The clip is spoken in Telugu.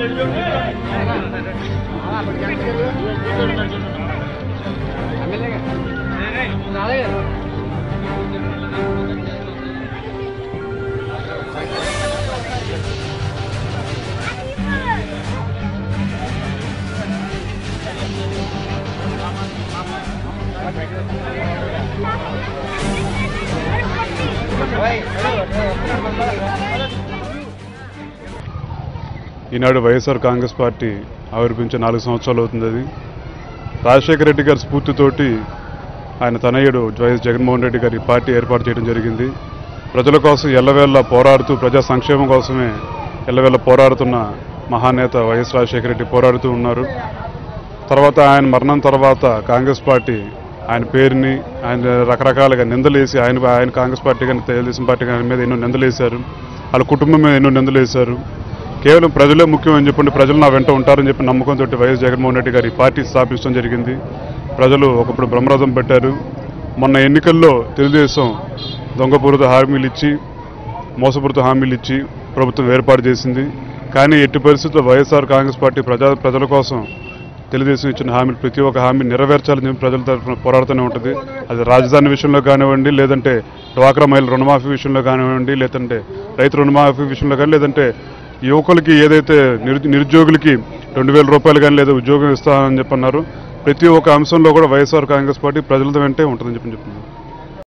ఈనాడు వైఎస్ఆర్ కాంగ్రెస్ పార్టీ ఆవిర్భించి నాలుగు సంవత్సరాలు అవుతుంది అది రాజశేఖర రెడ్డి గారి స్ఫూర్తితోటి ఆయన తనయుడు వైఎస్ జగన్మోహన్ రెడ్డి గారి పార్టీ ఏర్పాటు చేయడం జరిగింది ప్రజల కోసం ఎల్లవేళ్ళ పోరాడుతూ ప్రజా సంక్షేమం కోసమే ఎల్లవేళ్ళ పోరాడుతున్న మహానేత వైఎస్ రాజశేఖర రెడ్డి పోరాడుతూ ఉన్నారు తర్వాత ఆయన మరణం తర్వాత కాంగ్రెస్ పార్టీ ఆయన పేరుని ఆయన రకరకాలుగా నిందలేసి ఆయన ఆయన కాంగ్రెస్ పార్టీ కానీ తెలుగుదేశం పార్టీ కానీ మీద ఎన్నో నిందలేశారు వాళ్ళ కుటుంబం మీద ఎన్నో నిందలేశారు కేవలం ప్రజలే ముఖ్యం అని చెప్పండి ప్రజలు నా వెంట ఉంటారని చెప్పి నమ్మకంతో వైఎస్ జగన్మోహన్ రెడ్డి గారి పార్టీ స్థాపించడం జరిగింది ప్రజలు ఒకప్పుడు బ్రహ్మరథం పెట్టారు మొన్న ఎన్నికల్లో తెలుగుదేశం దొంగపూరిత హామీలు ఇచ్చి మోసపూరిత హామీలు ఇచ్చి ప్రభుత్వం ఏర్పాటు చేసింది కానీ ఎట్టి పరిస్థితుల్లో వైఎస్ఆర్ కాంగ్రెస్ పార్టీ ప్రజా ప్రజల కోసం తెలుగుదేశం ఇచ్చిన హామీలు ప్రతి ఒక్క హామీ నెరవేర్చాలని చెప్పి ప్రజల తరఫున పోరాడుతూనే ఉంటుంది అది రాజధాని విషయంలో కానివ్వండి లేదంటే డ్వాక్రా మహిళల రుణమాఫీ విషయంలో కానివ్వండి లేదంటే రైతు రుణమాఫీ విషయంలో కానీ లేదంటే యువకులకి ఏదైతే నిరు నిరుద్యోగులకి రెండు వేల రూపాయలు కానీ లేదా ఉద్యోగం ఇస్తానని చెప్పన్నారు ప్రతి ఒక్క అంశంలో కూడా వైఎస్ఆర్ కాంగ్రెస్ పార్టీ ప్రజల వెంటే ఉంటుందని చెప్పి చెప్తున్నారు